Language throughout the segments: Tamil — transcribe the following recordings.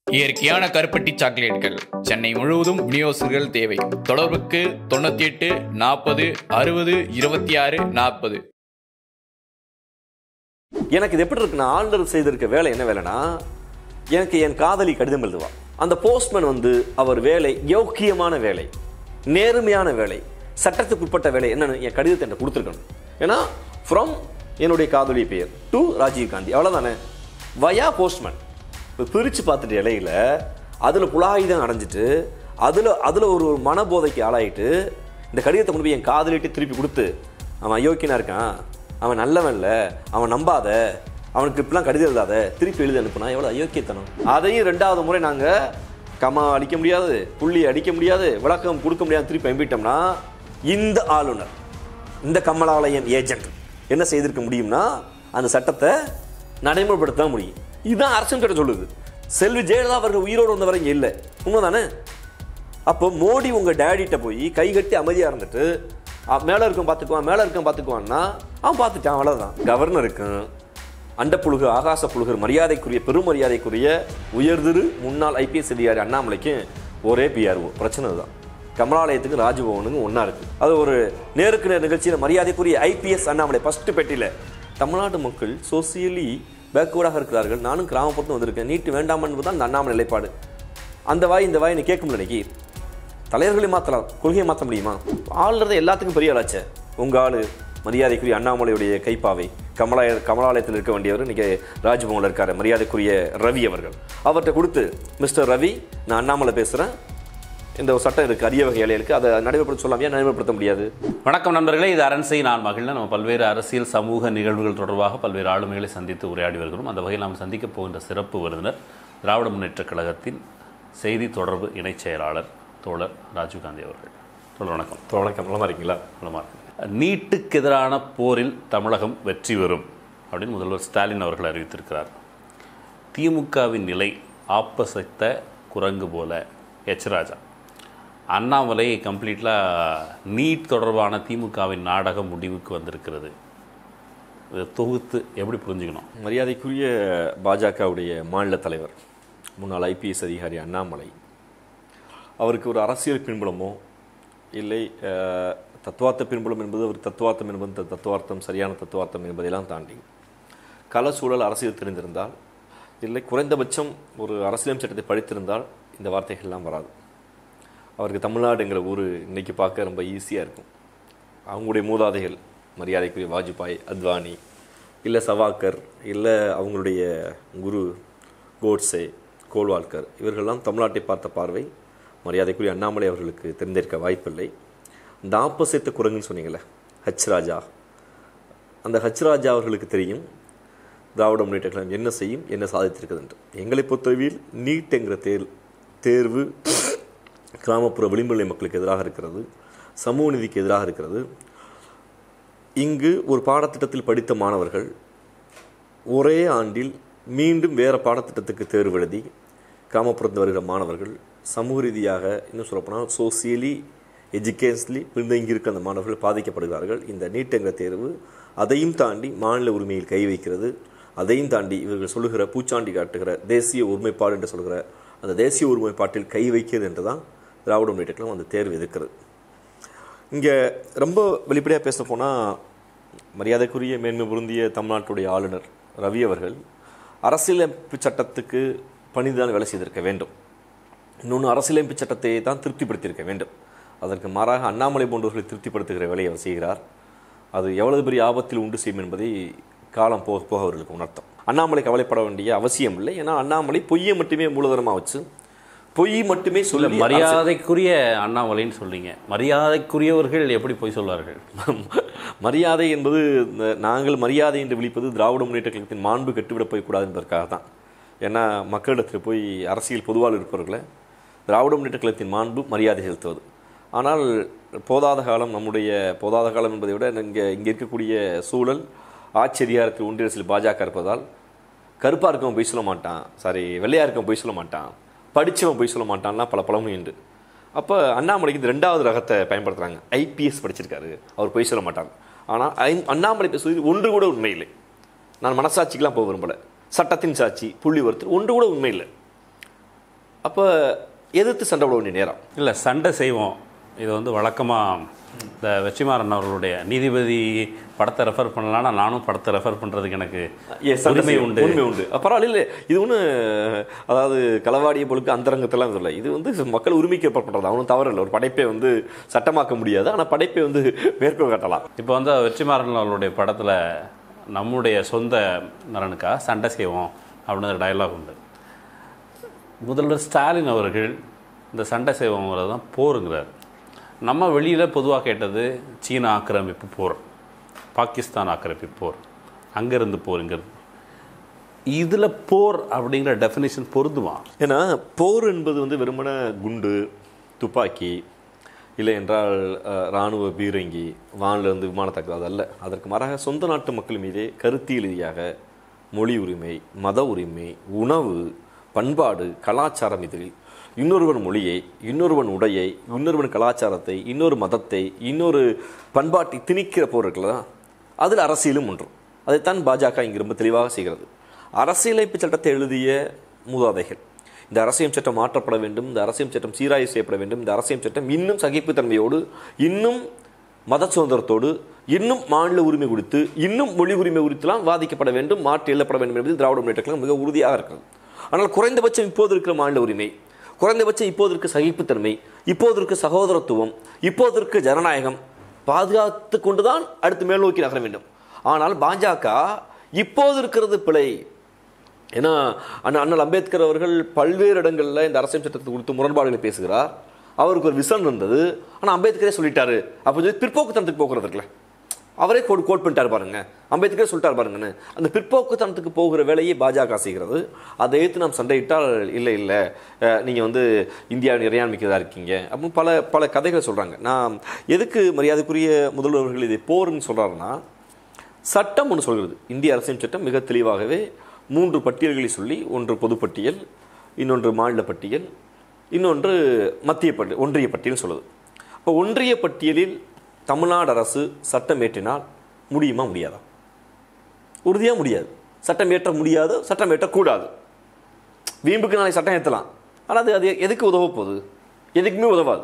இயற்கையான கருப்பட்டி சாக்லேட்கள் சென்னை முழுவதும் விநியோகஸ்தர்கள் தேவை தொடர்புக்கு தொண்ணூத்தி எட்டு நாற்பது அறுபது இருபத்தி ஆறு நாற்பது எனக்கு இது எப்படி இருக்குன்னா ஆளுநர் செய்திருக்க வேலை என்ன வேலைனா எனக்கு என் காதலி கடிதம் எழுதுவா அந்த போஸ்ட்மேன் வந்து அவர் வேலை யோக்கியமான வேலை நேர்மையான வேலை சட்டத்துக்கு உட்பட்ட வேலை என்னன்னு என் கடிதத்தை என்கிட்ட கொடுத்துருக்கணும் ஏன்னா ஃப்ரம் என்னுடைய காதலி பெயர் டு ராஜீவ் காந்தி அவ்வளோதானே வயா போஸ்ட்மேன் இப்போ பிரித்து பார்த்துட்டு இலையில அதில் புலாயுதம் அடைஞ்சிட்டு அதில் அதில் ஒரு மனபோதைக்கு ஆளாயிட்டு இந்த கடிதத்தை கொண்டு போய் என் காதலிட்டு திருப்பி கொடுத்து அவன் அயோக்கியனா இருக்கான் அவன் நல்லவன் இல்ல அவன் நம்பாத அவனுக்கு இப்படிலாம் கடிதம் எழுதாத திருப்பி எழுதி அனுப்புனா எவ்வளோ அயோக்கியத்தனம் அதையும் ரெண்டாவது முறை நாங்கள் கமா அடிக்க முடியாது புள்ளி அடிக்க முடியாது விளக்கம் கொடுக்க முடியாது திருப்பி அனுப்பிட்டோம்னா இந்த ஆளுநர் இந்த கமலாலயன் ஏஜென்ட் என்ன செய்திருக்க முடியும்னா அந்த சட்டத்தை நடைமுறைப்படுத்த தான் முடியும் இதுதான் அரசன் கிட்ட சொல்லுது செல்வி ஜெயலலிதா அவர்கள் உயிரோடு வந்தவரை இங்கே இல்லை உண்மைதானே அப்போ மோடி உங்க டேடிட்ட போய் கை கட்டி அமைதியா இருந்துட்டு அ, மேல இருக்கும் பார்த்துக்குவான் மேல இருக்கும் பார்த்துக்குவான்னா அவன் பார்த்துட்டான் அவ்வளவுதான் கவர்னருக்கும் அண்டப்புழுகு ஆகாச புழுகர் மரியாதைக்குரிய பெரும் மரியாதைக்குரிய உயர்திரு முன்னாள் ஐபிஎஸ் அதிகாரி அண்ணாமலைக்கு ஒரே பிஆர்ஓ பிரச்சனை தான் கமலாலயத்துக்கு ராஜபவனுக்கும் ஒன்றா இருக்கு அது ஒரு நேருக்கு நேர் நிகழ்ச்சியில் மரியாதைக்குரிய ஐபிஎஸ் அண்ணாமலை ஃபர்ஸ்ட் பெட்டியில் தமிழ்நாட்டு மக்கள் சோசியலி பேக்வேர்டாக இருக்கிறார்கள் நானும் கிராமப்புறத்து வந்திருக்கேன் நீட்டு வேண்டாம் என்பதுதான் இந்த அண்ணாமலை நிலைப்பாடு அந்த வாய் இந்த வாய் நீ கேட்க முடியல இன்னைக்கு தலைவர்களை மாற்றலாம் கொள்கையை மாற்ற முடியுமா ஆளுறது எல்லாத்துக்கும் பெரிய ஆளாச்சே உங்க ஆளு மரியாதைக்குரிய அண்ணாமலையுடைய கைப்பாவை கமலாய கமலாலயத்தில் இருக்க வேண்டியவர் இன்னைக்கு ராஜ்பவனில் இருக்காரு மரியாதைக்குரிய ரவி அவர்கள் அவர்கிட்ட கொடுத்து மிஸ்டர் ரவி நான் அண்ணாமலை பேசுகிறேன் இந்த ஒரு சட்டம் இருக்குது அரிய வகை இலையில இருக்கு அதை நடைமுறைப்படுத்த சொல்லாம ஏன் நடைமுறைப்படுத்த முடியாது வணக்கம் நண்பர்களே இது அரண்சை நான் மகிழ்ந்த நம்ம பல்வேறு அரசியல் சமூக நிகழ்வுகள் தொடர்பாக பல்வேறு ஆளுமைகளை சந்தித்து உரையாடி வருகிறோம் அந்த வகையில் நாம் சந்திக்க போகின்ற சிறப்பு விருந்தினர் திராவிட முன்னேற்றக் கழகத்தின் செய்தி தொடர்பு இணைச் செயலாளர் தோழர் ராஜீவ்காந்தி அவர்கள் தோழர் வணக்கம் வணக்கம் நலமா இருக்கீங்களா நலமா இருக்கு. நீட்டுக்கு எதிரான போரில் தமிழகம் வெற்றி பெறும் அப்படின்னு முதல்வர் ஸ்டாலின் அவர்கள் அறிவித்திருக்கிறார் திமுகவின் நிலை ஆப்பசத்த குரங்கு போல எச் ராஜா அண்ணாமலை கம்ப்ளீட்டாக நீட் தொடர்பான திமுகவின் நாடகம் முடிவுக்கு வந்திருக்கிறது இதை தொகுத்து எப்படி புரிஞ்சுக்கணும் மரியாதைக்குரிய பாஜகவுடைய மாநில தலைவர் முன்னாள் ஐபிஎஸ் அதிகாரி அண்ணாமலை அவருக்கு ஒரு அரசியல் பின்புலமோ இல்லை அஹ், தத்துவார்த்த பின்புலம் என்பது ஒரு தத்துவார்த்தம் என்பது த- தத்துவார்த்தம் சரியான தத்துவார்த்தம் என்பதையெல்லாம் தாண்டி கள சூழல் அரசியல் தெரிந்திருந்தால் இல்லை குறைந்தபட்சம் ஒரு அரசியல் சட்டத்தை படித்திருந்தால் இந்த வார்த்தைகள்லாம் வராது அவருக்கு தமிழ்நாடுங்கிற ஊர் இன்னைக்கு பார்க்க ரொம்ப ஈஸியாக இருக்கும் அவங்களுடைய மூதாதைகள் மரியாதைக்குரிய வாஜ்பாய் அத்வானி இல்லை சவாக்கர் இல்லை அவங்களுடைய குரு கோட்ஸே கோல்வால்கர் இவர்கள்லாம் தமிழ்நாட்டை பார்த்த பார்வை மரியாதைக்குரிய அண்ணாமலை அவர்களுக்கு தெரிந்திருக்க வாய்ப்பில்லை இந்த ஆப்போசித்த குரங்குன்னு சொன்னீங்கல்ல ஹச் ராஜா அந்த ஹச் ராஜா அவர்களுக்கு தெரியும் திராவிட முன்னேற்ற கழகம் என்ன செய்யும் என்ன சாதித்திருக்கிறது என்று எங்களை பொறுத்தளவில் நீட் என்கிற தேர் தேர்வு கிராமப்புற விளிம்புநிலை மக்களுக்கு எதிராக இருக்கிறது சமூக நீதிக்கு எதிராக இருக்கிறது இங்கு ஒரு பாடத்திட்டத்தில் படித்த மாணவர்கள் ஒரே ஆண்டில் மீண்டும் வேறு பாடத்திட்டத்துக்கு தேர்வு எழுதி கிராமப்புறத்தில் வருகிற மாணவர்கள் சமூக ரீதியாக இன்னும் சொல்லப்போனால் சோசியலி எஜுகேஷனலி பின்தங்கி இருக்க அந்த மாணவர்கள் பாதிக்கப்படுகிறார்கள் இந்த நீட் என்கிற தேர்வு அதையும் தாண்டி மாநில உரிமையில் கை வைக்கிறது அதையும் தாண்டி இவர்கள் சொல்லுகிற பூச்சாண்டி காட்டுகிற தேசிய ஒருமைப்பாடு என்று சொல்கிற அந்த தேசிய ஒருமைப்பாட்டில் கை வைக்கிறது என்று தான் திராவிட முன்னேற்ற கழகம் அந்த தேர்வு எதிர்க்கிறது இங்கே ரொம்ப வெளிப்படையாக பேச போனால் மரியாதைக்குரிய மேன்மை பொருந்திய தமிழ்நாட்டுடைய ஆளுநர் ரவி அவர்கள் அரசியலமைப்பு சட்டத்துக்கு பணிதான் வேலை செய்திருக்க வேண்டும் இன்னொன்று அரசியலமைப்பு சட்டத்தை தான் திருப்திப்படுத்தியிருக்க வேண்டும் அதற்கு மாறாக அண்ணாமலை போன்றவர்களை திருப்திப்படுத்துகிற வேலையை அவர் செய்கிறார் அது எவ்வளவு பெரிய ஆபத்தில் உண்டு செய்யும் என்பதை காலம் போக போக அவர்களுக்கு உணர்த்தும் அண்ணாமலை கவலைப்பட வேண்டிய அவசியம் இல்லை ஏன்னா அண்ணாமலை பொய்யை மட்டுமே மூலதனமாக வச்சு பொய் மட்டுமே இல்லை சொல்லி மரியாதைக்குரிய அண்ணாமலைன்னு சொல்றீங்க மரியாதைக்குரியவர்கள் எப்படி போய் சொல்வார்கள் மரியாதை என்பது இந்த நாங்கள் மரியாதை என்று விழிப்பது திராவிட முன்னேற்ற கழகத்தின் மாண்பு கெட்டுவிடப் போய்க்கூடாது என்பதற்காக தான் ஏன்னா மக்களிடத்தில் போய் அரசியல் பொதுவாக இருப்பவர்களை திராவிட முன்னேற்ற கழகத்தின் மாண்பு மரியாதை செலுத்துவது ஆனால் போதாத காலம் நம்முடைய போதாத காலம் என்பதை விட இங்கே இங்கே இருக்கக்கூடிய சூழல் ஆட்சி அதிகாரத்தில் ஒன்றிய அரசியல் பாஜக இருப்பதால் கருப்பாக இருக்கவன் பொய் சொல்ல மாட்டான் சாரி வெள்ளையாக இருக்கவன் பொய் சொல்ல மாட்டான் படித்தவன் பொய் சொல்ல மாட்டான்லாம் பல பழமும் உண்டு அப்போ அண்ணாமலைக்கு இந்த ரெண்டாவது ரகத்தை பயன்படுத்துகிறாங்க ஐபிஎஸ் படிச்சிருக்காரு அவர் பொய் சொல்ல மாட்டாங்க ஆனால் அண்ணாமலை பேசுவது ஒன்று கூட உண்மை இல்லை நான் மனசாட்சிக்கெலாம் போக விரும்பலை சட்டத்தின் சாட்சி புள்ளி ஒருத்தர் ஒன்று கூட உண்மை இல்லை அப்போ எதிர்த்து சண்டை போட வேண்டிய நேரம் இல்லை சண்டை செய்வோம் இது வந்து வழக்கமாக இந்த வெற்றிமாறன் அவர்களுடைய நீதிபதி படத்தை ரெஃபர் பண்ணலான்னா நானும் படத்தை ரெஃபர் பண்ணுறதுக்கு எனக்கு Yes, சண்டை உரிமை செய்வோம். உண்டு உரிமை உண்டு அஹ் பரவாயில்ல இது ஒன்று அதாவது களவாடிய பொழுது அந்தரங்கத்தெல்லாம் சொல்ல இது வந்து மக்கள் உரிமைக்கு ஏற்பாடு பண்ணுறது அவனும் தவறு இல்லை ஒரு படைப்பை வந்து சட்டமாக்க முடியாது ஆனால் படைப்பை வந்து மேற்கோள் காட்டலாம் இப்போ வந்து வெற்றிமாறன் அவர்களுடைய படத்தில் நம்முடைய சொந்த நலனுக்காக சண்டை செய்வோம் அப்படின்னு டயலாக் உண்டு முதல்வர் ஸ்டாலின் அவர்கள் இந்த சண்டை செய்வோங்கிறது தான் போருங்கிறார் நம்ம வெளியில் பொதுவாக கேட்டது சீன ஆக்கிரமிப்பு போர் பாகிஸ்தான் ஆக்கிரமிப்பு போர் அங்கேருந்து போருங்கிறது இதில் போர் அப்படிங்கிற டெஃபினேஷன் பொருந்துமா ஏன்னா போர் என்பது வந்து வெறுமன குண்டு துப்பாக்கி இல்லை என்றால் அஹ், இராணுவ பீரங்கி வானில் இருந்து விமான தாக்குதல் அல்ல அதற்கு மாறாக சொந்த நாட்டு மக்கள் மீதே கருத்தியல் ரீதியாக மொழி உரிமை மத உரிமை உணவு பண்பாடு கலாச்சாரம் இதில் இன்னொருவன் மொழியை இன்னொருவன் உடையை இன்னொருவன் கலாச்சாரத்தை இன்னொரு மதத்தை இன்னொரு பண்பாட்டை திணிக்கிற போர் இருக்குல்லதா அதில் அரசியலும் ஒன்றும் அதைத்தான் பாஜக இங்கு ரொம்ப தெளிவாக செய்கிறது அரசியலமைப்பு சட்டத்தை எழுதிய மூதாதைகள் இந்த அரசியல் சட்டம் மாற்றப்பட வேண்டும் இந்த அரசியல் சட்டம் சீராய்வு செய்யப்பட வேண்டும் இந்த அரசியல் சட்டம் இன்னும் சகிப்புத்தன்மையோடு இன்னும் மத சுதந்திரத்தோடு இன்னும் மாநில உரிமை குறித்து இன்னும் மொழி உரிமை குறித்துலாம் வாதிக்கப்பட வேண்டும் மாற்றி எழுதப்பட வேண்டும் என்பது திராவிட முன்னேற்ற கழகம் மிக உறுதியாக இருக்கிறது ஆனால் குறைந்தபட்சம் இப்போது இருக்கிற மாநில உரிமை குறைந்தபட்சம் இப்போது இருக்க சகிப்புத்தன்மை இப்போது இருக்க சகோதரத்துவம் இப்போது இருக்க ஜனநாயகம் பாதுகாத்து கொண்டுதான் அடுத்து மேல் நோக்கி நகர வேண்டும் ஆனால் பாஜக இப்போது இருக்கிறது பிழை ஏன்னா அண்ணா அண்ணல் அம்பேத்கர் அவர்கள் பல்வேறு இடங்களில் இந்த அரசியல் சட்டத்தை குறித்து முரண்பாடுகளை பேசுகிறார் அவருக்கு ஒரு விசன் இருந்தது ஆனால் அம்பேத்கரே சொல்லிட்டாரு அப்போ சொல்லி பிற்போக்குத்தனத்துக்கு போகிறது இருக்குல்ல அவரே கோட் கோட் பண்ணிட்டார் பாருங்க அம்பேத்கரே சொல்லிட்டார் பாருங்கன்னு அந்த பிற்போக்குத்தனத்துக்கு போகிற வேலையை பாஜக செய்கிறது அதை எடுத்து நாம் சண்டையிட்டால் இல்லை இல்லை அஹ், நீங்க வந்து இந்தியாவின் இறையாண்மைக்கிறதா இருக்கீங்க அப்படின்னு பல பல கதைகளை சொல்றாங்க நான் எதுக்கு மரியாதைக்குரிய முதல்வர்கள் இதை போர்னு சொல்றாருன்னா சட்டம் ஒன்று சொல்கிறது இந்திய அரசியல் சட்டம் மிக தெளிவாகவே மூன்று பட்டியல்களை சொல்லி ஒன்று பொதுப்பட்டியல் இன்னொன்று மாநில பட்டியல் இன்னொன்று மத்திய பட்டியல் ஒன்றிய பட்டியல் சொல்லுது இப்போ ஒன்றிய பட்டியலில் தமிழ்நாடு அரசு சட்டம் ஏற்றினால் முடியுமா முடியாதா உறுதியாக முடியாது சட்டம் ஏற்ற முடியாது சட்டம் ஏற்றக்கூடாது வீம்புக்கு நாளைக்கு சட்டம் ஏற்றலாம் ஆனால் அது அது எதுக்கு உதவ போகுது எதுக்குமே உதவாது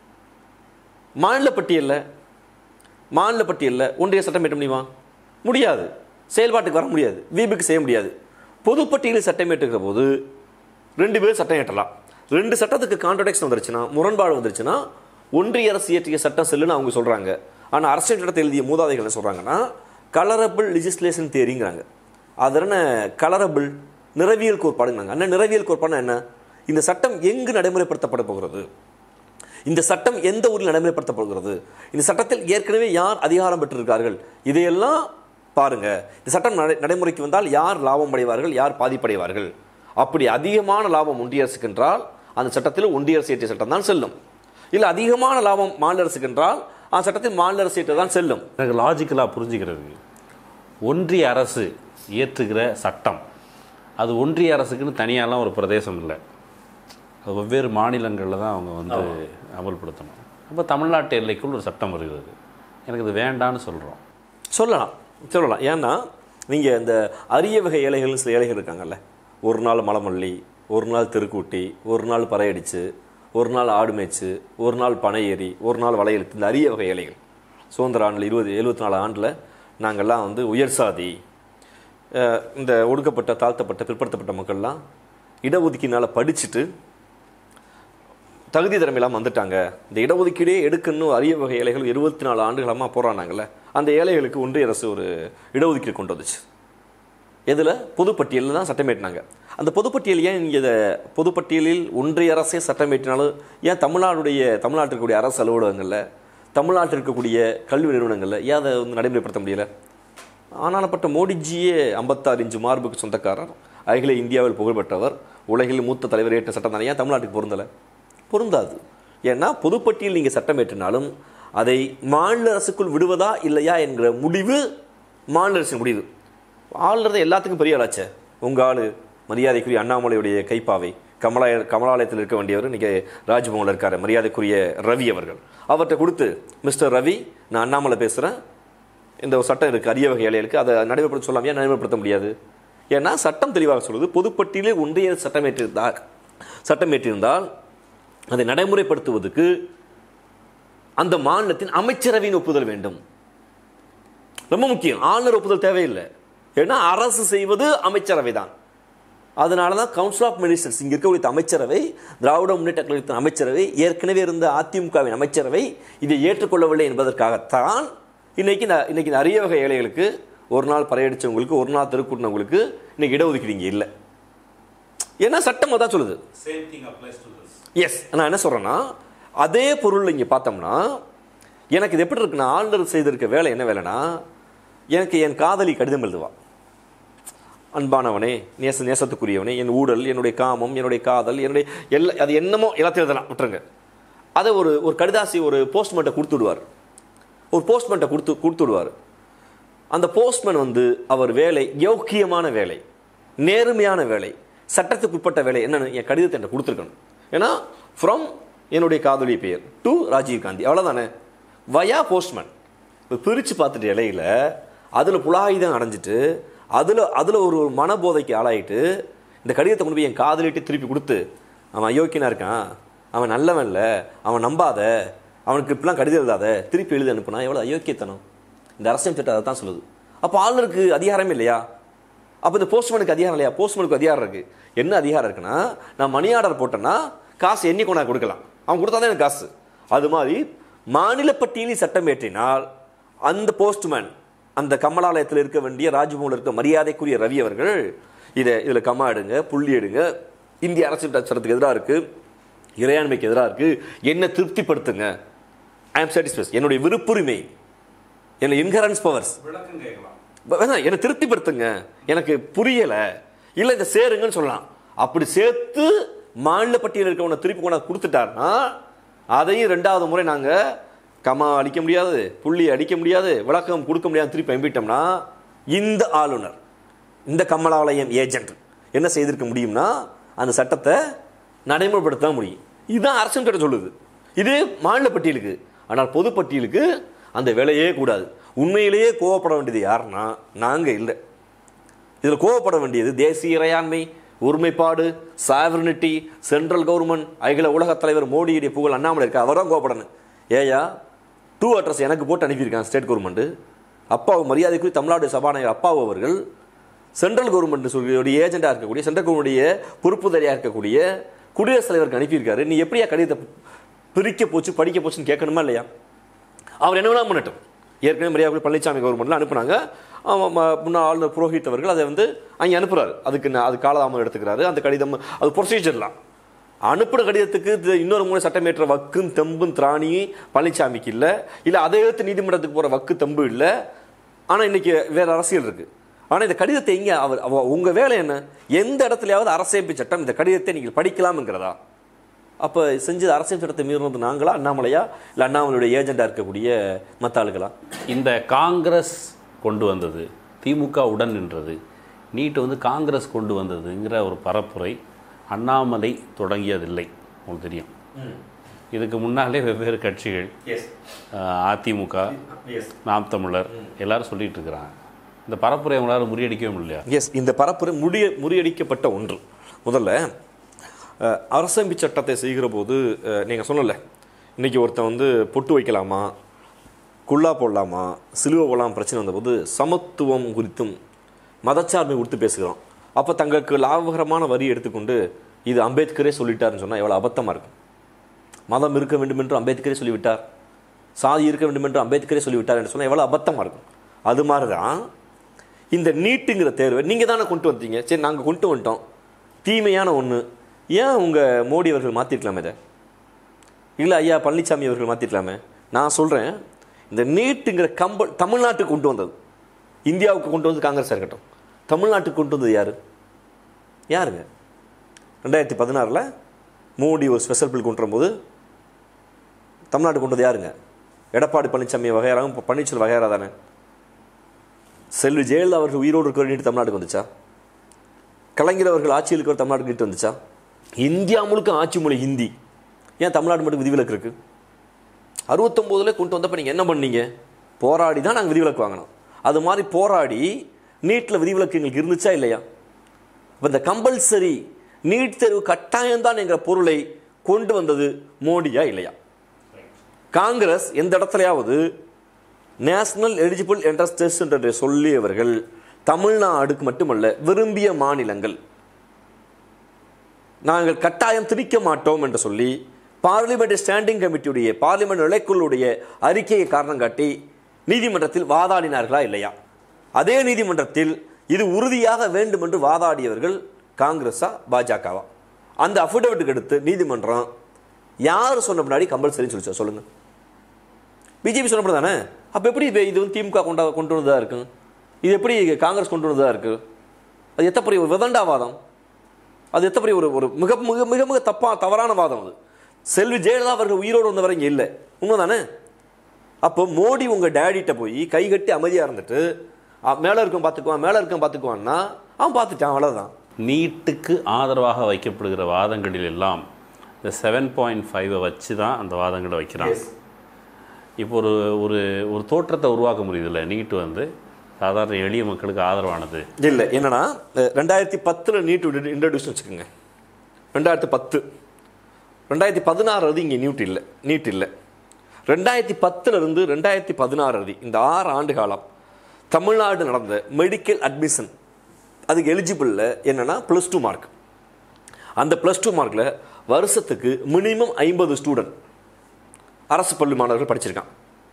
மாநில பட்டியலில் மாநில பட்டியலில் ஒன்றிய சட்டம் ஏற்ற முடியுமா முடியாது செயல்பாட்டுக்கு வர முடியாது வீபுக்கு செய்ய முடியாது பொதுப்பட்டியலில் சட்டம் ஏற்றுகிற போது ரெண்டு பேரும் சட்டம் ஏற்றலாம் ரெண்டு சட்டத்துக்கு கான்ட்ரடிக்ஷன் வந்துருச்சுன்னா முரண்பாடு வந்துருச்சுன்னா ஒன்றிய அரசு இயற்றிய சட்டம் செல்லுன்னு அவங்க சொல்கிறாங்க ஆனால் அரசியல் சட்டத்தை எழுதிய மூதாதைகள் என்ன சொல்கிறாங்கன்னா கலரபிள் லெஜிஸ்லேஷன் தேரிங்கிறாங்க அது என்ன கலரபிள் நிறவியல் கோட்பாடுங்கிறாங்க அண்ணா நிறவியல் கோட்பாடுனா என்ன இந்த சட்டம் எங்கு நடைமுறைப்படுத்தப்பட போகிறது இந்த சட்டம் எந்த ஊரில் நடைமுறைப்படுத்தப்படுகிறது இந்த சட்டத்தில் ஏற்கனவே யார் அதிகாரம் பெற்றிருக்கார்கள் இதையெல்லாம் பாருங்க இந்த சட்டம் நடை- நடைமுறைக்கு வந்தால் யார் லாபம் அடைவார்கள் யார் பாதிப்படைவார்கள் அப்படி அதிகமான லாபம் ஒன்றிய அரசுக்கு என்றால் அந்த சட்டத்தில் ஒன்றிய அரசு இயற்றிய சட்டம் தான் செல்லும் இல்லை அதிகமான லாபம் மாநில அரசுக்கு என்றால் அந்த சட்டத்தில் மாநில அரசு இயற்ற தான் செல்லும் எனக்கு லாஜிக்கலாக புரிஞ்சுக்கிறது ஒன்றிய அரசு இயற்றுகிற சட்டம் அது ஒன்றிய அரசுக்குன்னு தனியாலாம் ஒரு பிரதேசம் இல்லை அது வெவ்வேறு மாநிலங்களில் தான் அவங்க வந்து அமல்படுத்தணும் அப்போ தமிழ்நாட்டு எல்லைக்குள் ஒரு சட்டம் வருகிறது எனக்கு இது வேண்டான்னு சொல்கிறோம் சொல்லலாம் சொல்லலாம் ஏன்னா நீங்கள் இந்த அரிய வகை ஏழைகள்னு சில ஏழைகள் இருக்காங்கல்ல ஒரு நாள் மலமல்லி ஒரு நாள் தெருக்கூட்டி ஒரு நாள் பறையடிச்சு ஒரு நாள் ஆடு மேய்ச்சு ஒரு நாள் பனை ஏறி ஒரு நாள் வளையெழுத்து இந்த அரிய வகை ஏழைகள் சுதந்திர ஆண்டில் இருபது எழுபத்தி நாலு ஆண்டில் நாங்கள்லாம் வந்து உயர் சாதி அஹ், இந்த ஒடுக்கப்பட்ட தாழ்த்தப்பட்ட பிற்படுத்தப்பட்ட மக்கள்லாம் இடஒதுக்கீனால படிச்சுட்டு தகுதி திறமையெல்லாம் வந்துட்டாங்க இந்த இடஒதுக்கீடே எடுக்கணும் அரிய வகை ஏழைகள் இருபத்தி நாலு ஆண்டுகளமாக போராடினாங்கல்ல அந்த ஏழைகளுக்கு ஒன்றிய அரசு ஒரு இடஒதுக்கீடு கொண்டு வந்துச்சு எதில் பொதுப்பட்டியலில் தான் சட்டம் ஏற்றினாங்க அந்த பொதுப்பட்டியல் ஏன் இங்கே இதை பொதுப்பட்டியலில் ஒன்றிய அரசே சட்டம் ஏற்றினாலும் ஏன் தமிழ்நாடுடைய தமிழ்நாட்டில் இருக்கக்கூடிய அரசு அலுவலகங்களில் தமிழ்நாட்டில் இருக்கக்கூடிய கல்வி நிறுவனங்களில் ஏன் அதை வந்து நடைமுறைப்படுத்த முடியல ஆனாலப்பட்ட மோடிஜியே ஐம்பத்தாறு இன்ச்சு மார்புக்கு சொந்தக்காரர் அகில இந்தியாவில் புகழ்பெற்றவர் உலகில் மூத்த தலைவர் ஏற்ற சட்டம் தானே ஏன் தமிழ்நாட்டுக்கு பொருந்தலை பொருந்தாது ஏன்னா பொதுப்பட்டியல் நீங்கள் சட்டம் ஏற்றினாலும் அதை மாநில அரசுக்குள் விடுவதா இல்லையா என்கிற முடிவு மாநில அரசின் முடிவு ஆளுறது எல்லாத்துக்கும் பெரிய ஆளாச்சே உங்கள் ஆளு மரியாதைக்குரிய அண்ணாமலையுடைய கைப்பாவை கமலாய கமலாலயத்தில் இருக்க வேண்டியவர் இன்னைக்கு ராஜ்பவனில் இருக்காரு மரியாதைக்குரிய ரவி அவர்கள் அவர்கிட்ட கொடுத்து மிஸ்டர் ரவி நான் அண்ணாமலை பேசுகிறேன் இந்த ஒரு சட்டம் இருக்குது அரிய வகை ஏழைகளுக்கு அதை நடைமுறைப்படுத்த சொல்லாம ஏன் நடைமுறைப்படுத்த முடியாது ஏன்னா சட்டம் தெளிவாக சொல்லுது பொதுப்பட்டியலில் ஒன்றிய அரசு சட்டம் ஏற்றிருந்தார் சட்டம் ஏற்றிருந்தால் அதை நடைமுறைப்படுத்துவதற்கு அந்த மாநிலத்தின் அமைச்சரவையின் ஒப்புதல் வேண்டும் ரொம்ப முக்கியம் ஆளுநர் ஒப்புதல் தேவையில்லை ஏன்னா அரசு செய்வது அமைச்சரவை தான் அதனால தான் கவுன்சில் ஆஃப் மினிஸ்டர்ஸ் இங்கே இருக்கக்கூடிய அமைச்சரவை திராவிட முன்னேற்ற கழகத்தின் அமைச்சரவை ஏற்கனவே இருந்த அதிமுகவின் அமைச்சரவை இதை ஏற்றுக்கொள்ளவில்லை என்பதற்காகத்தான் இன்னைக்கு ந- இன்னைக்கு நிறைய வகை ஏழைகளுக்கு ஒரு நாள் பறையடிச்சவங்களுக்கு ஒரு நாள் தெருக்கூட்டினவங்களுக்கு இன்னைக்கு இடஒதுக்கீடு இங்கே இல்லை ஏன்னா சட்டம் அதான் சொல்லுது same thing applies to this yes நான் என்ன சொல்றேன்னா அதே பொருள் இங்கே பார்த்தோம்னா எனக்கு இது எப்படி இருக்குன்னா ஆளுநர் செய்திருக்க வேலை என்ன வேலைனா எனக்கு என் காதலி கடிதம் எழுதுவா அன்பானவனே நேச நேசத்துக்குரியவனே என் ஊழல் என்னுடைய காமம் என்னுடைய காதல் என்னுடைய எல்லா அது என்னமோ எல்லாத்தையும் எழுதலாம் விட்டுருங்க அதை ஒரு ஒரு கடிதாசி ஒரு போஸ்ட்மேன்ட்டை கொடுத்து விடுவார் ஒரு போஸ்ட்மேன்ட்டை கொடுத்து கொடுத்து விடுவார் அந்த போஸ்ட்மேன் வந்து அவர் வேலை யோக்கியமான வேலை நேர்மையான வேலை சட்டத்துக்கு உட்பட்ட வேலை என்னன்னு என் கடிதத்தை என்கிட்ட கொடுத்துருக்கணும் ஏன்னா ஃப்ரம் என்னுடைய காதலி பெயர் டு ராஜீவ் காந்தி அவ்வளோதானே வயா போஸ்ட்மேன் இப்போ பிரித்து பார்த்துட்டு இலையில அதில் புலாயுதம் அடைஞ்சிட்டு அதில் அதில் ஒரு ஒரு மனபோதைக்கு ஆளாயிட்டு இந்த கடிதத்தை கொண்டு போய் என் காதலிட்டு திருப்பி கொடுத்து அவன் அயோக்கியனா இருக்கான் அவன் நல்லவன் இல்லை அவன் நம்பாத அவனுக்கு இப்படிலாம் கடிதம் எழுதாத திருப்பி எழுதி அனுப்புனா எவ்வளோ அயோக்கியத்தனம் இந்த அரசியல் சட்டம் அதை தான் சொல்லுது அப்போ ஆளுநருக்கு அதிகாரம் இல்லையா அப்போ இந்த போஸ்ட்மேனுக்கு அதிகாரம் இல்லையா போஸ்ட்மேனுக்கு அதிகாரம் இருக்கு என்ன அதிகாரம் இருக்குன்னா நான் மணி ஆர்டர் போட்டேன்னா காசு எண்ணி கொண்டா கொடுக்கலாம் அவன் கொடுத்தா தான் எனக்கு காசு அது மாதிரி மாநில பட்டியலில் சட்டம் ஏற்றினால் அந்த போஸ்ட்மேன் அந்த கமலாலயத்தில் இருக்க வேண்டிய ராஜ்பவனில் இருக்க மரியாதைக்குரிய ரவி அவர்கள் இதை இதில் கம்மா எடுங்க புள்ளி எடுங்க இந்திய அரசியல் சட்டத்துக்கு எதிராக இருக்கு இறையாண்மைக்கு எதிராக இருக்கு என்ன திருப்திப்படுத்துங்க ஐ ஆம் சாட்டிஸ்ஃபைஸ் என்னுடைய விருப்புரிமை என்ன இன்கரன்ஸ் பவர்ஸ் விளக்கம் கேட்கலாம் வேணாம் என்னை திருப்திப்படுத்துங்க எனக்கு புரியல இல்ல இதை சேருங்கன்னு சொல்லலாம் அப்படி சேர்த்து மாநில பட்டியலில் இருக்கவனை திருப்பி கொண்டாந்து கொடுத்துட்டாருன்னா அதையும் ரெண்டாவது முறை நாங்க கமா அடிக்க முடியாது புள்ளி அடிக்க முடியாது விளக்கம் கொடுக்க முடியாது திருப்பி அனுப்பிட்டோம்னா இந்த ஆளுநர் இந்த கமலாலயம் ஏஜென்ட் என்ன செய்திருக்க முடியும்னா அந்த சட்டத்தை நடைமுறைப்படுத்த தான் முடியும் இதுதான் அரசின் சட்டம் சொல்லுது இது மாநில பட்டியலுக்கு ஆனால் பொது பட்டியலுக்கு அந்த வேலையே கூடாது உண்மையிலேயே கோவப்பட வேண்டியது யாருன்னா நாங்க இல்லை இதில் கோவப்பட வேண்டியது தேசிய இறையாண்மை ஒருமைப்பாடு சாவர்னிட்டி சென்ட்ரல் கவர்மெண்ட் அகில உலகத் தலைவர் மோடியுடைய புகழ் அண்ணாமலை இருக்கா அவர் தான் கோவப்படணும் ஏயா டூ அட்ரஸ் எனக்கு போட்டு அனுப்பியிருக்காங்க ஸ்டேட் கவர்மெண்ட் அப்பாவு மரியாதைக்குரிய தமிழ்நாடு சபாநாயகர் அப்பாவு அவர்கள் சென்ட்ரல் கவர்மெண்ட் சொல்லிய ஏஜெண்டாக இருக்கக்கூடிய சென்ட்ரல் கவர்மெண்டுடைய பொறுப்புதாரியாக இருக்கக்கூடிய குடியரசுத் தலைவருக்கு அனுப்பியிருக்காரு நீ எப்படியா கடிதத்தை பிரிக்க போச்சு படிக்க போச்சுன்னு கேட்கணுமா இல்லையா அவர் என்ன வேணா பண்ணட்டும் ஏற்கனவே மரியாதை பழனிசாமி கவர்மெண்ட்ல அனுப்புனாங்க அவன் ம- முன்னாள் ஆளுநர் புரோஹித் அவர்கள் அதை வந்து அங்கே அனுப்புறாரு அதுக்கு நான் அது காலதாமம் எடுத்துக்கிறாரு அந்த கடிதம் அது ப்ரொசீஜர்லாம் அனுப்புற கடிதத்துக்கு இது இன்னொரு முறை சட்டமேற்ற வக்கும் தெம்பும் திராணியும் பழனிசாமிக்கு இல்லை இல்லை அதை எடுத்து நீதிமன்றத்துக்கு போகிற வக்கு தெம்பு இல்லை ஆனால் இன்னைக்கு வேற அரசியல் இருக்கு ஆனால் இந்த கடிதத்தை எங்கே அவர் அவ- உங்க வேலை என்ன எந்த இடத்துலயாவது அரசியமைப்பு சட்டம் இந்த கடிதத்தை நீங்கள் படிக்கலாம்ங்கிறதா அப்போ செஞ்சது அரசியல் சட்டத்தை மீறினது நாங்களா அண்ணாமலையா இல்லை அண்ணாமலையுடைய ஏஜெண்டாக இருக்கக்கூடிய மற்ற ஆளுகளா இந்த காங்கிரஸ் கொண்டு வந்தது திமுக உடன் நின்றது நீட் வந்து காங்கிரஸ் கொண்டு வந்ததுங்கிற ஒரு பரப்புரை அண்ணாமலை தொடங்கியதில்லை உங்களுக்கு தெரியும் இதுக்கு முன்னாலே வெவ்வேறு கட்சிகள் அஹ், அதிமுக நாம் தமிழர் எல்லாரும் சொல்லிட்டு இருக்கிறாங்க இந்த பரப்புரை அவங்களால முறியடிக்கவே முடியலையா எஸ் இந்த பரப்புரை முடிய முறியடிக்கப்பட்ட ஒன்று முதல்ல அஹ், அரசமைப்பு சட்டத்தை செய்கிற போது நீங்கள் சொன்னல இன்னைக்கு ஒருத்தன் வந்து பொட்டு வைக்கலாமா குல்லா போடலாமா சிலுவை போடலாம் பிரச்சனை வந்தபோது சமத்துவம் குறித்தும் மதச்சார்பை குறித்து பேசுகிறோம் அப்போ தங்களுக்கு லாபகரமான வரி எடுத்துக்கொண்டு இது அம்பேத்கரே சொல்லிட்டாருன்னு சொன்னால் எவ்வளோ அபத்தமாக இருக்கும் மதம் இருக்க வேண்டும் என்று அம்பேத்கரே சொல்லிவிட்டார் சாதி இருக்க வேண்டும் என்று அம்பேத்கரே சொல்லிவிட்டார் என்று சொன்னால் எவ்வளோ அபத்தமாக இருக்கும் அது மாதிரி தான் இந்த நீட்டுங்கிற தேர்வை நீங்கள் தானே கொண்டு வந்தீங்க சரி நாங்கள் கொண்டு வந்துட்டோம் தீமையான ஒன்று ஏன் உங்கள் மோடி அவர்கள் மாற்றிருக்கலாமே இதை இல்லை ஐயா பழனிசாமி அவர்கள் மாற்றிருக்கலாமே நான் சொல்கிறேன் இந்த நீட்டுங்கிற கம்பல் தமிழ்நாட்டுக்கு கொண்டு வந்தது இந்தியாவுக்கு கொண்டு வந்து காங்கிரஸாக இருக்கட்டும் தமிழ்நாட்டுக்கு கொண்டு வந்தது யார் யாருங்க ரெண்டாயிரத்தி பதினாறில் மோடி ஒரு ஸ்பெஷல் பில் கொண்டு வரும்போது தமிழ்நாட்டுக்கு கொண்டு வந்து யாருங்க எடப்பாடி பழனிசாமி வகையறாவும் இப்போ பன்னீர்செல்வம் வகையறா தானே செல்வி ஜெயலலிதா அவர்கள் உயிரோடு இருக்கிற நீட்டு தமிழ்நாட்டுக்கு வந்துச்சா கலைஞர் அவர்கள் ஆட்சியில் இருக்கிற தமிழ்நாட்டுக்கு நீட்டு வந்துச்சா இந்தியா முழுக்க ஆட்சி மொழி ஹிந்தி ஏன் தமிழ்நாடு மட்டும் விதிவிலக்கு இருக்கு அறுபத்தொம்போதுல கொண்டு வந்தப்ப நீங்கள் என்ன பண்ணீங்க போராடி தான் நாங்கள் விதிவிலக்கு வாங்கினோம் அது மாதிரி போராடி நீட்டில் விதிவிலக்கு எங்களுக்கு இருந்துச்சா இல்லையா இப்போ இந்த கம்பல்சரி நீட் தேர்வு கட்டாயம்தான் என்கிற பொருளை கொண்டு வந்தது மோடியா இல்லையா காங்கிரஸ் எந்த இடத்துலயாவது நேஷனல் எலிஜிபிள் என்ட்ரன்ஸ் டெஸ்ட் என்று சொல்லியவர்கள் தமிழ்நாடுக்கு மட்டுமல்ல விரும்பிய மாநிலங்கள் நாங்கள் கட்டாயம் திணிக்க மாட்டோம் என்று சொல்லி பார்லிமெண்ட் ஸ்டாண்டிங் கமிட்டியுடைய பார்லிமெண்ட் நிலைக்குழுடைய அறிக்கையை காரணம் காட்டி நீதிமன்றத்தில் வாதாடினார்களா இல்லையா அதே நீதிமன்றத்தில் இது உறுதியாக வேண்டும் என்று வாதாடியவர்கள் காங்கிரஸா பாஜகவா அந்த அஃபிடவிட்டுக்கு எடுத்து நீதிமன்றம் யார் சொன்ன முன்னாடி கம்பல்சரின்னு சொல்லி சொல்லுங்க பிஜேபி சொன்னப்பட தானே அப்போ எப்படி இது இது வந்து திமுக கொண்டா கொண்டு வந்ததா இருக்கு இது எப்படி காங்கிரஸ் கொண்டு வந்ததா இருக்கு அது எத்த பெரிய ஒரு விதண்டாவாதம் அது எத்த பெரிய ஒரு ஒரு மிக மிக மிக மிக தப்பா தவறான வாதம் அது செல்வி ஜெயலலிதா அவர்கள் உயிரோடு வந்தவரை இங்கே இல்லை உண்மைதானே அப்போ மோடி உங்கள் டேடிட்ட போய் கை கட்டி அமைதியாக இருந்துட்டு அ- மேலே இருக்கும் பார்த்துக்குவான் மேலே இருக்கும் பார்த்துக்குவான்னா அவன் பார்த்துட்டான் அவ்வளோதான் நீட்டுக்கு ஆதரவாக வைக்கப்படுகிற வாதங்களில் எல்லாம் இந்த செவன் பாயிண்ட் ஃபைவை வச்சு தான் அந்த வாதங்களை வைக்கிறாங்க இப்போ ஒரு ஒரு ஒரு தோற்றத்தை உருவாக்க முடியுதுல்ல நீட் வந்து சாதாரண எளிய மக்களுக்கு ஆதரவானது இல்லை என்னன்னா அஹ், ரெண்டாயிரத்தி பத்தில் நீட் இன்ட்ரடியூஸ் வச்சுக்கோங்க ரெண்டாயிரத்தி பத்து ரெண்டாயிரத்தி பதினாறு அது இங்கே நியூட் இல்லை நீட் இல்லை ரெண்டாயிரத்தி பத்துல இருந்து ரெண்டாயிரத்தி பதினாறு வரை இந்த ஆறு ஆண்டு காலம் தமிழ்நாடு நடந்த மெடிக்கல் அட்மிஷன் அதுக்கு எலிஜிபிளில் என்னன்னா ப்ளஸ் டூ மார்க் அந்த ப்ளஸ் டூ மார்க்கில் வருஷத்துக்கு மினிமம் ஐம்பது ஸ்டூடெண்ட் அரசு பள்ளி மாணவர்கள் படிச்சிருக்கான்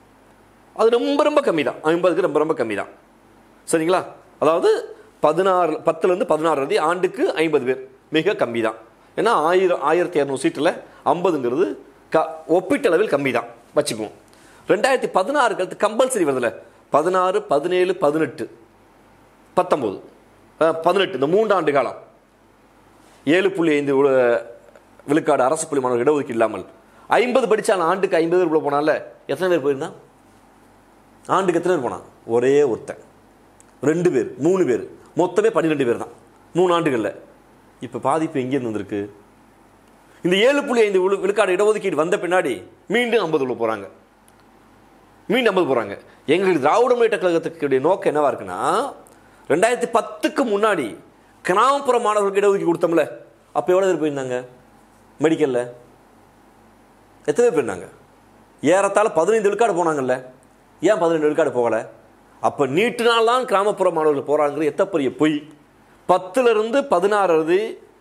அது ரொம்ப ரொம்ப கம்மி தான் ஐம்பதுக்கு ரொம்ப ரொம்ப கம்மி தான் சரிங்களா அதாவது பதினாறு பத்துலேருந்து பதினாறு வரை ஆண்டுக்கு ஐம்பது பேர் மிக கம்மி தான் ஏன்னா ஆயிரம் ஆயிரத்தி இரநூறு சீட்டில் ஐம்பதுங்கிறது க ஒப்பீட்டளவில் கம்மி தான் வச்சுக்குவோம் ரெண்டாயிரத்தி பதினாறுக்கு அடுத்து கம்பல்சரி வருதுல்ல பதினாறு பதினேழு பதினெட்டு பத்தொம்போது பதினெட்டு இந்த மூன்றாண்டு காலம் ஏழு புள்ளி ஐந்து உ- விழுக்காடு அரசு பள்ளி மாணவர்கள் இடஒதுக்கீடு இல்லாமல் ஐம்பது படித்தாலும் ஆண்டுக்கு ஐம்பது பேர் உள்ள போனால எத்தனை பேர் போயிருந்தான் ஆண்டுக்கு எத்தனை பேர் போனான் ஒரே ஒருத்தன் ரெண்டு பேர் மூணு பேர் மொத்தமே பன்னிரெண்டு பேர் தான் மூணு ஆண்டுகளில் இப்போ பாதிப்பு எங்கேருந்து வந்திருக்கு இந்த ஏழு புள்ளி ஐந்து விழு- விழுக்காடு இடஒதுக்கீடு வந்த பின்னாடி மீண்டும் ஐம்பது உள்ள போகிறாங்க மீண்டும் ஐம்பது போகிறாங்க எங்களுக்கு திராவிட முன்னேற்ற கழகத்துக்கு நோக்கம் என்னவா இருக்குன்னா ரெண்டாயிரத்தி பத்துக்கு முன்னாடி கிராமப்புற மாணவர்களுக்கு இடஒதுக்கீடு கொடுத்தோம்ல அப்போ எவ்வளோ பேர் போயிருந்தாங்க மெடிக்கலில் எத்தனை பேர் போயிருந்தாங்க ஏறத்தாழ பதினைந்து விழுக்காடு போனாங்கல்ல ஏன் பதினைந்து விழுக்காடு போகலை அப்போ நீட்டினால் தான் கிராமப்புற மாணவர்கள் போகிறாங்கிறது எத்த பெரிய பொய் பத்துலேருந்து பதினாறு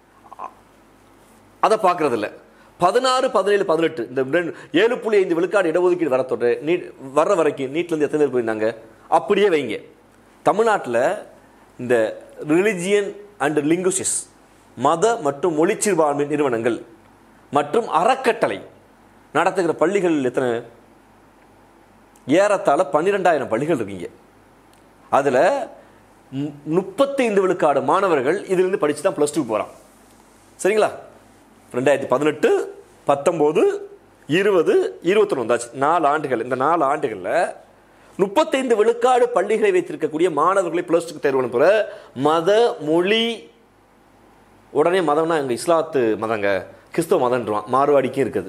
அதை பார்க்கறது இல்ல பதினாறு பதினேழு பதினெட்டு இந்த ரெண்டு ஏழு புள்ளி ஐந்து விழுக்காடு இடஒதுக்கீடு வர தொட்டு நீட் வர்ற வரைக்கும் நீட்லேருந்து எத்தனை பேர் போயிருந்தாங்க அப்படியே வைங்க தமிழ்நாட்டில் இந்த ரிலிஜியன் அண்ட் லிங்குசிஸ் மத மற்றும் மொழி சிறுபான்மை நிறுவனங்கள் மற்றும் அறக்கட்டளை நடத்துகிற பள்ளிகள் எத்தனை ஏறத்தாழ பன்னிரெண்டாயிரம் பள்ளிகள் இருக்கீங்க அதில் முப்பத்தைந்து விழுக்காடு மாணவர்கள் இதிலிருந்து படித்து தான் ப்ளஸ் டூ போகிறான் சரிங்களா ரெண்டாயிரத்தி பதினெட்டு பத்தொம்போது இருபது இருபத்தொன்று வந்தாச்சு நாலு ஆண்டுகள் இந்த நாலு ஆண்டுகளில் முப்பத்தைந்து விழுக்காடு பள்ளிகளை வைத்திருக்கக்கூடிய மாணவர்களை ப்ளஸ் டூ தேர்வு அனுப்புகிற மத மொழி உடனே மதம்னா எங்கள் இஸ்லாத்து மதங்க கிறிஸ்தவ மதன்றான் மார்வாடிக்கும் இருக்குது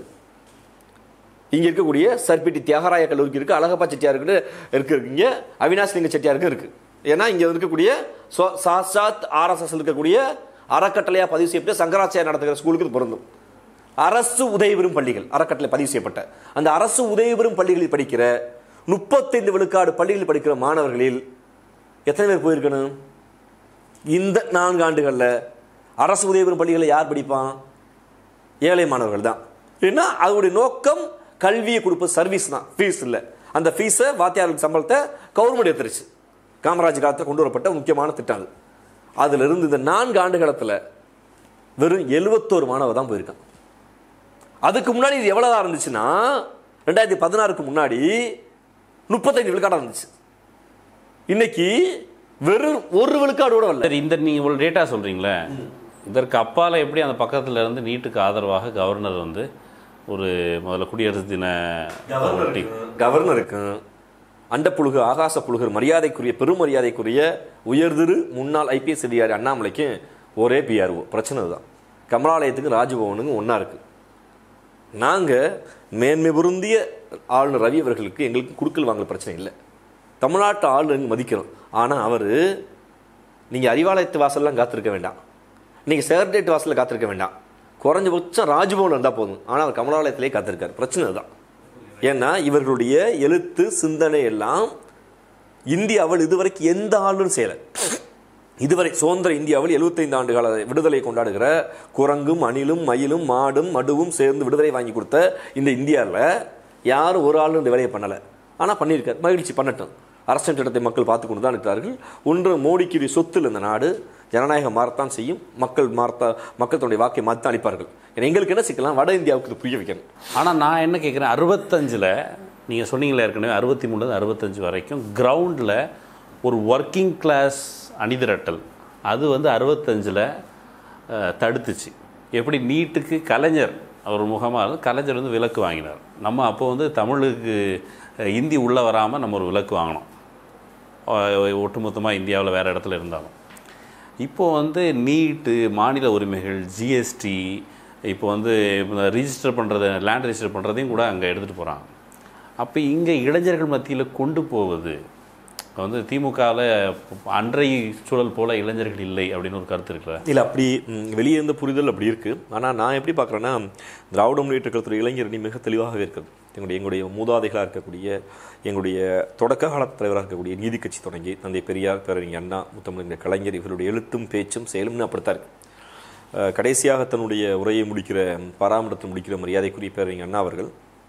இங்கே இருக்கக்கூடிய சர்பிட்டி தியாகராய கல்லூரிக்கு இருக்குது அழகப்பா செட்டியாருக்கு இருக்கு இங்கே அவினாஷ் லிங்க செட்டியாருக்கு இருக்குது ஏன்னா இங்கே இருக்கக்கூடிய சோ- சாஸ்தாத் ஆர்எஸ்எஸ் இருக்கக்கூடிய அறக்கட்டளையாக பதிவு செய்யப்பட்ட சங்கராச்சாரியா நடத்துகிற ஸ்கூலுக்கு இது பொருந்தும் அரசு உதவி பெறும் பள்ளிகள் அறக்கட்டளை பதிவு செய்யப்பட்ட அந்த அரசு உதவி பெறும் பள்ளிகளில் படிக்கிற முப்பத்தைந்து விழுக்காடு பள்ளிகளில் படிக்கிற மாணவர்களில் எத்தனை பேர் போயிருக்கணும் இந்த நான்கு ஆண்டுகளில் அரசு உதவி பெறும் பள்ளிகளில் யார் படிப்பான் ஏழை மாணவர்கள் தான் ஏன்னா அதோடைய நோக்கம் கல்வியை கொடுப்பது சர்வீஸ் தான் ஃபீஸ் இல்லை அந்த ஃபீஸை வாத்தியார்களுக்கு சம்பளத்தை கவர்மெண்ட் எடுத்துருச்சு காமராஜ் காலத்தில் கொண்டு வரப்பட்ட முக்கியமான திட்டம் அது அதுல இருந்து இந்த நான்கு ஆண்டு காலத்தில் வெறும் எழுபத்தோரு மாணவர் தான் போயிருக்கான் அதுக்கு முன்னாடி இது எவ்வளோதான் இருந்துச்சுன்னா ரெண்டாயிரத்தி பதினாறுக்கு முன்னாடி முப்பத்தஞ்சு விழுக்காடாக இருந்துச்சு இன்னைக்கு வெறும் ஒரு விழுக்காடு கூட வரல சரி இந்த நீங்கள் இவ்வளோ டேட்டா சொல்கிறீங்களே இதற்கு அப்பால் எப்படி அந்த பக்கத்துல இருந்து நீட்டுக்கு ஆதரவாக கவர்னர் வந்து ஒரு முதல்ல குடியரசு தின ஒட்டி கவர்னருக்கும் அண்டப்புழுகு ஆகாச புழுகர் மரியாதைக்குரிய பெருமரியாதைக்குரிய உயர்திரு முன்னாள் ஐபிஎஸ் அதிகாரி அண்ணாமலைக்கும் ஒரே பிஆர்ஓ பிரச்சனை தான் கமலாலயத்துக்கும் ராஜபவனுக்கும் ஒன்றா இருக்கு நாங்கள் மேன்மை பொருந்திய ஆளுநர் ரவி அவர்களுக்கு எங்களுக்கு குடுக்கல் வாங்கல் பிரச்சனை இல்லை தமிழ்நாட்டு ஆளுநர் மதிக்கிறோம் ஆனால் அவர் நீங்கள் அறிவாலயத்து வாசல்லாம் காத்திருக்க வேண்டாம் நீங்கள் செக்ரட்டேரியட் வாசலில் காத்திருக்க வேண்டாம் குறைஞ்சபட்சம் ராஜ்பவன் இருந்தால் போதும் ஆனால் அவர் கமலாலயத்திலே காத்திருக்காரு பிரச்சனை அதுதான் ஏன்னா இவர்களுடைய எழுத்து சிந்தனை எல்லாம் இந்தியாவில் இதுவரைக்கும் எந்த ஆளும் செய்யலை இதுவரை சுதந்திர இந்தியாவில் 75 ஆண்டு கால விடுதலை கொண்டாடுகிற குரங்கும் அணிலும் மயிலும் மாடும் மடுவும் சேர்ந்து விடுதலை வாங்கி கொடுத்த இந்த இந்தியாவில் யாரும் ஒரு ஆளும் இந்த வேலையை பண்ணலை ஆனால் பண்ணியிருக்கார் மகிழ்ச்சி பண்ணட்டும் அரசியல் சட்டத்தை மக்கள் பார்த்து கொண்டு தான் இருக்கிறார்கள் ஒன்று மோடிக்கு சொத்தில் இந்த நாடு ஜனநாயகம் மாறத்தான் செய்யும் மக்கள் மாறத்தா மக்கள் தன்னுடைய வாக்கை மாற்றி அளிப்பார்கள் ஏன்னா எங்களுக்கு என்ன சிக்கலாம் வட இந்தியாவுக்கு இது புரிய வைக்கணும் ஆனால் நான் என்ன கேட்குறேன் அறுபத்தஞ்சில் நீங்கள் சொன்னீங்களே ஏற்கனவே அறுபத்தி மூணுலேருந்து அறுபத்தஞ்சு வரைக்கும் கிரவுண்டில் ஒரு ஒர்க்கிங் கிளாஸ் அணிதிரட்டல் அது வந்து அறுபத்தஞ்சில் தடுத்துச்சு எப்படி நீட்டுக்கு கலைஞர் அவர் முகமாக கலைஞர் வந்து விலக்கு வாங்கினார் நம்ம அப்போ வந்து தமிழுக்கு அஹ், இந்தி உள்ளே வராமல் நம்ம ஒரு விலக்கு வாங்கினோம் அஹ், ஒட்டுமொத்தமாக இந்தியாவில் வேறு இடத்துல இருந்தாலும் இப்போ வந்து நீட்டு மாநில உரிமைகள் ஜிஎஸ்டி இப்போ வந்து ரிஜிஸ்டர் பண்ணுறது லேண்ட் ரிஜிஸ்டர் பண்ணுறதையும் கூட அங்கே எடுத்துகிட்டு போகிறாங்க அப்போ இங்கே இளைஞர்கள் மத்தியில் கொண்டு போவது வந்து திமுகவில் அன்றைய சூழல் போல இளைஞர்கள் இல்லை அப்படின்னு ஒரு கருத்து இருக்குல்ல இல்லை அப்படி ம், வெளியே இருந்த புரிதல் அப்படி இருக்குது ஆனால் நான் எப்படி பார்க்குறேன்னா திராவிட முன்னேற்ற கழகத்துடைய இளைஞர் அணி மிக தெளிவாகவே இருக்குது எங்களுடைய எங்களுடைய மூதாதைகளாக இருக்கக்கூடிய எங்களுடைய தொடக்க கால தலைவராக இருக்கக்கூடிய நீதி கட்சி தொடங்கி தந்தை பெரியார் பேரறிஞர் அண்ணா முத்தமிழ் கலைஞர் இவருடைய எழுத்தும் பேச்சும் செயலும் அப்படித்தான் இருக்கு அஹ், கடைசியாக தன்னுடைய உரையை முடிக்கிற பராமரத்தை முடிக்கிற மரியாதைக்குரிய பேரறிஞர் அண்ணா அவர்கள்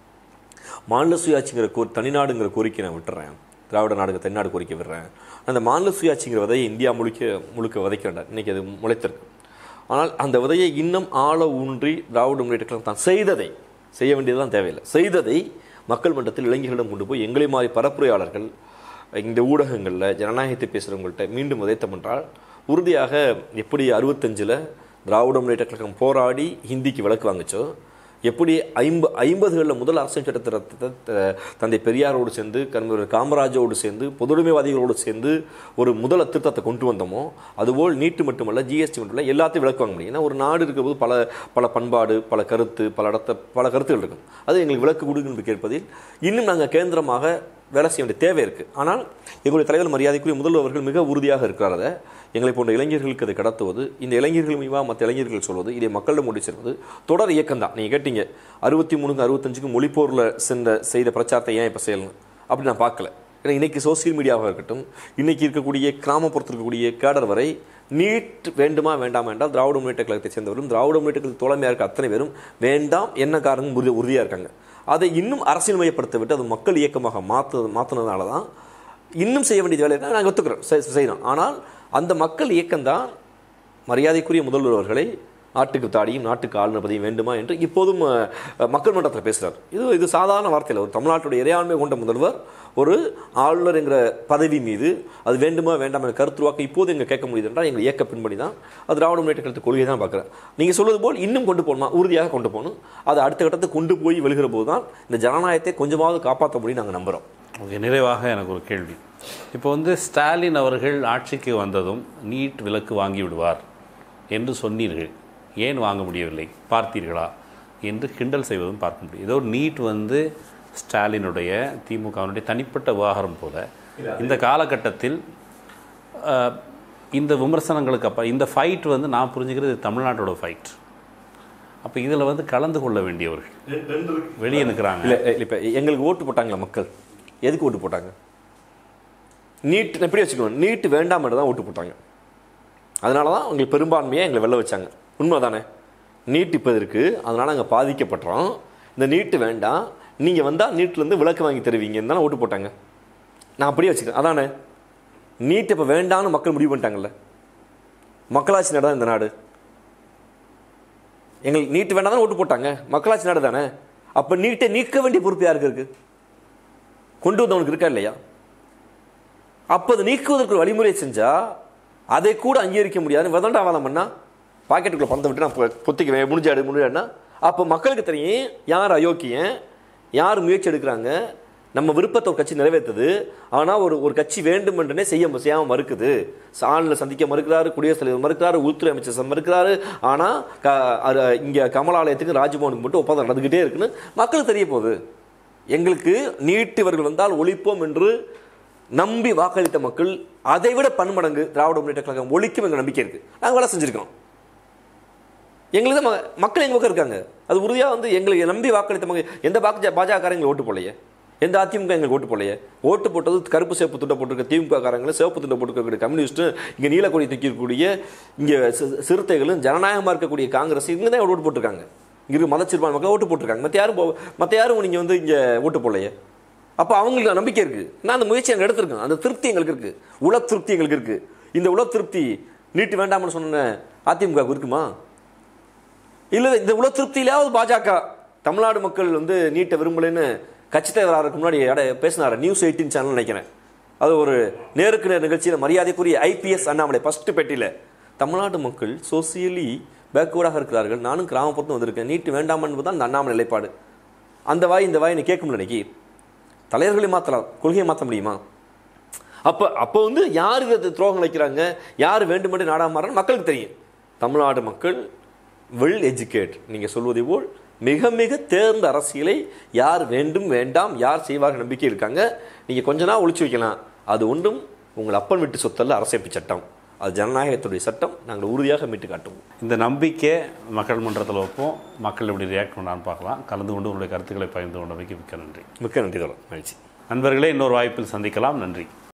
மாநில சுயாட்சிங்கிற கோ தனிநாடுங்கிற கோரிக்கை நான் விட்டுறேன் திராவிட நாடுங்க தென்னாடு கோரிக்கை விடுறேன் அந்த மாநில சுயாட்சிங்கிற விதையை இந்தியா முழுக்க முழுக்க விதைக்க வேண்டாம் இன்னைக்கு அது முளைத்திருக்கு ஆனால் அந்த விதையை இன்னும் ஆழ ஊன்றி திராவிட முன்னேற்ற கழகம் தான் செய்ததை செய்ய வேண்டியதுதான் தேவையில்லை செய்ததை மக்கள் மன்றத்தில் இளைஞர்களிடம் கொண்டு போய் எங்களை மாதிரி பரப்புரையாளர்கள் இந்த ஊடகங்களில் ஜனநாயகத்தை பேசுகிறவங்கள்ட்ட மீண்டும் விதைத்தம் என்றால் உறுதியாக எப்படி அறுபத்தஞ்சில் திராவிட முன்னேற்ற கழகம் போராடி ஹிந்திக்கு விலக்கு வாங்குச்சோ எப்படி ஐம்ப ஐம்பதுகளில் முதல் அரசியல் சட்ட திருத்தத்தை த- தந்தை பெரியாரோடு சேர்ந்து கண்மர் காமராஜோடு சேர்ந்து பொதுவுடைமைவாதிகளோடு சேர்ந்து ஒரு முதல் திருத்தத்தை கொண்டு வந்தோமோ அதுபோல் நீட்டு மட்டுமல்ல ஜிஎஸ்டி மட்டுமல்ல எல்லாத்தையும் விலக்கு வாங்க முடியும் ஏன்னா ஒரு நாடு இருக்கிறபோது பல பல பண்பாடு பல கருத்து பல இடத்த பல கருத்துகள் இருக்கும் அது எங்களுக்கு விலக்கு கொடுங்க என்று கேட்பதில் இன்னும் நாங்கள் கேந்திரமாக வேலை செய்ய வேண்டிய தேவை இருக்குது ஆனால் எங்களுடைய தலைவர் மரியாதைக்குரிய முதல்வர்கள் மிக உறுதியாக இருக்கிறார் அதை எங்களை போன்ற இளைஞர்களுக்கு அதை கடத்துவது இந்த இளைஞர்கள் மீவா மற்ற இளைஞர்கள் சொல்வது இதை மக்களிடம் கொண்டு சேர்வது தொடர் இயக்கம் தான் நீங்கள் கேட்டீங்க அறுபத்தி மூணுக்கு அறுபத்தஞ்சுக்கு மொழிப்போரில் சென்ற செய்த பிரச்சாரத்தை ஏன் இப்போ செய்யணும் அப்படி நான் பார்க்கல ஏன்னா இன்னைக்கு சோசியல் மீடியாவாக இருக்கட்டும் இன்னைக்கு இருக்கக்கூடிய கிராமப்புறத்தில் இருக்கக்கூடிய கேடர் வரை நீட் வேண்டுமா வேண்டாமா என்றால் திராவிட முன்னேற்ற கழகத்தை சேர்ந்தவரும் திராவிட முன்னேற்ற கழகத்தில் தோழமையாக இருக்க அத்தனை பேரும் வேண்டாம் என்ன காரணம் உறுதி உறுதியாக இருக்காங்க அதை இன்னும் அரசியல் மையப்படுத்த விட்டு அது மக்கள் இயக்கமாக மாற்று மாற்றினதுனால தான் இன்னும் செய்ய வேண்டிய வேலையை நாங்கள் ஒத்துக்கிறோம் செய்- செய்யணும் ஆனால் அந்த மக்கள் இயக்கம்தான் மரியாதைக்குரிய முதல்வர் அவர்களை நாட்டுக்கு தாடியும் நாட்டுக்கு ஆளுநர் பதவியும் வேண்டுமா என்று இப்போதும் அஹ், அஹ், மக்கள் மன்றத்தில் பேசுகிறார் இது இது சாதாரண வார்த்தையில் ஒரு தமிழ்நாட்டுடைய இறையாண்மை கொண்ட முதல்வர் ஒரு ஆளுநர் என்கிற பதவி மீது அது வேண்டுமா வேண்டாம் என்ற கருத்துருவாக்க இப்போது எங்க கேட்க முடியுது என்றால் எங்கள் இயக்க பின்படி தான் அது திராவிட முன்னேற்ற கழகத்து கொள்கையை தான் பார்க்குறேன் நீங்கள் சொல்வது போல் இன்னும் கொண்டு போகணுமா உறுதியாக கொண்டு போகணும் அது அடுத்த கட்டத்துக்கு கொண்டு போய் வெளிகிற போது தான் இந்த ஜனநாயகத்தை கொஞ்சமாவது காப்பாற்ற முடியும் நாங்கள் நம்புகிறோம் ஓகே நிறைவாக எனக்கு ஒரு கேள்வி இப்போ வந்து ஸ்டாலின் அவர்கள் ஆட்சிக்கு வந்ததும் நீட் விலக்கு வாங்கி விடுவார் என்று சொன்னீர்கள் ஏன் வாங்க முடியவில்லை பார்த்தீர்களா என்று கிண்டல் செய்வதும் பார்க்க முடியும் ஏதோ நீட் வந்து ஸ்டாலினுடைய திமுகவினுடைய தனிப்பட்ட விவகாரம் போல இந்த காலகட்டத்தில் அஹ், இந்த விமர்சனங்களுக்கு அப்போ இந்த ஃபைட் வந்து நான் புரிஞ்சுக்கிறது இது தமிழ்நாட்டோட ஃபைட் அப்போ இதில் வந்து கலந்து கொள்ள வேண்டியவர்கள் வெளியே நிற்கிறாங்க இல்லை இப்போ எங்களுக்கு ஓட்டு போட்டாங்களா மக்கள் எதுக்கு ஓட்டு போட்டாங்க நீட் எப்படி வச்சுக்கணும் நீட் வேண்டாம் தான் ஓட்டு போட்டாங்க அதனால தான் உங்களுக்கு பெரும்பான்மையாக எங்களை வெளில வச்சாங்க உண்மை தானே நீட் இப்போ இருக்கு அதனால் நாங்கள் பாதிக்கப்பட்டோம் இந்த நீட்டு வேண்டாம் நீங்கள் வந்தால் நீட்லேருந்து விளக்கு வாங்கி தருவீங்கன்னு தானே ஓட்டு போட்டாங்க நான் அப்படியே வச்சுக்கிறேன் அதானே நீட் இப்போ வேண்டாம்னு மக்கள் முடிவு பண்ணிட்டாங்கல்ல மக்களாட்சி நாடு தான் இந்த நாடு எங்களுக்கு நீட் வேண்டாம் தான் ஓட்டு போட்டாங்க மக்களாட்சி நாடு தானே அப்போ நீட்டை நீக்க வேண்டிய பொறுப்பு யாருக்கு இருக்கு கொண்டு வந்தவனுக்கு இருக்கா இல்லையா அப்போ அதை நீக்குவதற்கு ஒரு வழிமுறையை செஞ்சா அதை கூட அங்கீகரிக்க முடியாது விதண்டாவாதம் பண்ணா பாக்கெட்டுக்குள்ள பணத்தை விட்டு நான் பொ- பொத்திக்குவேன் முடிஞ்சாடு முடிஞ்சாடுனா அப்போ மக்களுக்கு தெரியும் யார் அயோக்கியன் யார் முயற்சி எடுக்கிறாங்க நம்ம விருப்பத்தை ஒரு கட்சி நிறைவேற்றுது ஆனால் ஒரு ஒரு கட்சி வேண்டும் என்றே செய்ய செய்யாமல் மறுக்குது ஆளுநர் சந்திக்க மறுக்கிறாரு குடியரசுத் தலைவர் மறுக்கிறாரு உள்துறை அமைச்சர் மறுக்கிறாரு ஆனால் க அது- இங்க கமலாலயத்துக்கு ராஜ்பவனுக்கு மட்டும் ஒப்பந்தம் நடந்துகிட்டே இருக்குன்னு மக்களுக்கு தெரிய போகுது எங்களுக்கு நீட் இவர்கள் வந்தால் ஒழிப்போம் என்று நம்பி வாக்களித்த மக்கள் அதை விட பன்மடங்கு திராவிட முன்னேற்ற கழகம் ஒழிக்கும் என்ற நம்பிக்கை இருக்கு நாங்கள் வேலை செஞ்சிருக்கோம் எங்களுக்கு தான் ம- மக்கள் எங்க பக்கம் இருக்காங்க அது உறுதியாக வந்து எங்களுக்கு நம்பி வாக்களித்த மக்கள் எந்த பாஜக பாஜகக்காரங்க ஓட்டு போடலையே எந்த அதிமுக எங்களுக்கு ஓட்டு போடலையே ஓட்டு போட்டது கருப்பு சேப்பு துண்டை போட்டிருக்க திமுக காரங்களும் சிவப்பு துண்டை போட்டிருக்கக்கூடிய கம்யூனிஸ்ட்டு இங்கே நீலக்கொடி தூக்கி இருக்கக்கூடிய இங்கே சி- சிறுத்தைகளும் ஜனநாயகமாக இருக்கக்கூடிய காங்கிரஸ் இங்கே தான் ஓட்டு போட்டிருக்காங்க இங்கே மதச்சிறுபான் மக்கள் ஓட்டு போட்டிருக்காங்க மற்ற யாரும் போ- மற்ற யாரும் நீங்கள் வந்து இங்கே ஓட்டு போடலையே அப்போ அவங்களுக்கு நம்பிக்கை இருக்கு நான் அந்த முயற்சி எங்க எடுத்திருக்கேன் அந்த திருப்தி எங்களுக்கு இருக்கு உள திருப்தி எங்களுக்கு இருக்கு இந்த உள திருப்தி நீட்டு வேண்டாம்னு சொன்ன அதிமுக இருக்குமா இல்ல இந்த உள திருப்தியிலாவது பாஜக தமிழ்நாடு மக்கள் வந்து நீட்டை விரும்பலைன்னு கட்சி தலைவராக முன்னாடி அட பேசினார் நியூஸ் எயிட்டீன் சேனல் நினைக்கிறேன் அது ஒரு நேருக்கு நேர் நிகழ்ச்சியில் மரியாதைக்குரிய ஐபிஎஸ் அண்ணாமலை ஃபர்ஸ்ட் பெட்டியில் தமிழ்நாடு மக்கள் சோசியலி பேக்வேர்டாக இருக்கிறார்கள் நானும் கிராமப்புறத்து வந்திருக்கேன் நீட்டு வேண்டாம் என்பது தான் அந்த அண்ணாமலை நிலைப்பாடு அந்த வாய் இந்த வாய் நீ கேட்க முடியல இன்னைக்கு தலைவர்களை மாற்றலாம் கொள்கையை மாற்ற முடியுமா அப்போ அப்போ வந்து யார் இதை துரோகம் வைக்கிறாங்க யார் வேண்டுமென்றே நாடா மாறுறாங்க மக்களுக்கு தெரியும் தமிழ்நாடு மக்கள் வெல் எஜுகேட் நீங்கள் சொல்வதை போல் மிக மிக தேர்ந்த அரசியலை யார் வேண்டும் வேண்டாம் யார் செய்வார்கள் நம்பிக்கை இருக்காங்க நீங்கள் கொஞ்ச நாள் ஒழிச்சு வைக்கலாம் அது ஒன்றும் உங்கள் அப்பன் வீட்டு சொத்தல்ல அரசமைப்பு சட்டம் அது ஜனநாயகத்துடைய சட்டம் நாங்கள் உறுதியாக மீட்டு காட்டுவோம் இந்த நம்பிக்கை மக்கள் மன்றத்தில் வைப்போம் மக்கள் எப்படி ரியாக்ட் பண்ணான்னு பார்க்கலாம் கலந்து கொண்டு உங்களுடைய கருத்துக்களை பகிர்ந்து கொண்டமைக்கு மிக்க நன்றி மிக்க நன்றி தோழர் மகிழ்ச்சி நண்பர்களே இன்னொரு வாய்ப்பில் சந்திக்கலாம் நன்றி